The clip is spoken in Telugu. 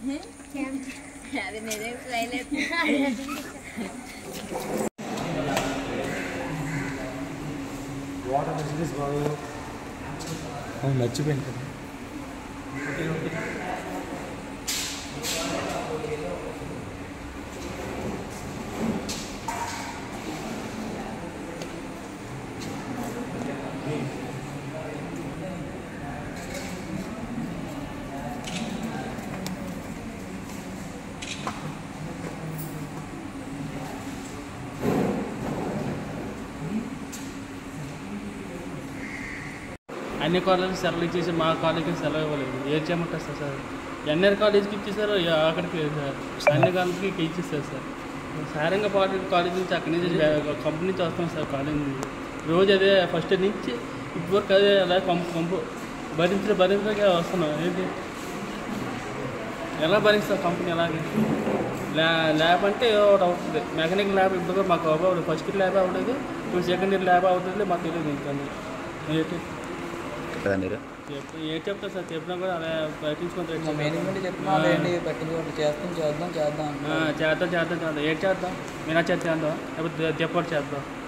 అది నిజం ట్రైలర్ వాటర్ ఫెసిలిటీస్ బాగు అవును మర్చిపోయింది కదా అన్ని కాలేజీలు సెలవు ఇచ్చేసి మా కాలేజీకి సెలవు ఇవ్వలేదు ఏం చేయమంటారు సార్ సార్ ఎన్ఆర్ కాలేజీకి ఇచ్చేసారు ఇక అక్కడికి సార్ అన్ని కాలేజీకి ఇచ్చేస్తారు సార్ సారంగా పాటు కాలేజ్ నుంచి అక్కడి నుంచి బ్యా- కంపెనీ నుంచి వస్తాం సార్ కాలేజ్ నుంచి రోజు అదే ఫస్ట్ నుంచి ఇప్పటివరకు అదే అలా కంపు కంపు భరించలే భరించలేక వస్తున్నాం ఏంటి ఎలా భరిస్తారు కంపెనీ అలాగే ల్యా ల్యాబ్ అంటే ఏదో ఒకటి అవుతుంది మెకానిక్ ల్యాబ్ ఇప్పుడు మాకు అవ్వదు ఫస్ట్ ఇయర్ ల్యాబ్ అవ్వలేదు ఇప్పుడు సెకండ్ ఇయర్ ల్యాబ్ అవుతుంది మాకు తెలియదు ఇంకా ఏంటి కదా మీరు చెప్పు ఏ చెప్తా సార్ చెప్పినా కూడా అలా పట్టించుకుంటారు మేనేజ్మెంట్ చెప్తున్నా అదేంటి పట్టించుకోండి చేస్తాం చేద్దాం చేద్దాం అంటున్నారు. చేద్దాం చేద్దాం చేద్దాం ఏం చేద్దాం మీనా చేద్దాం లేకపోతే చెప్పటి చేద్దాం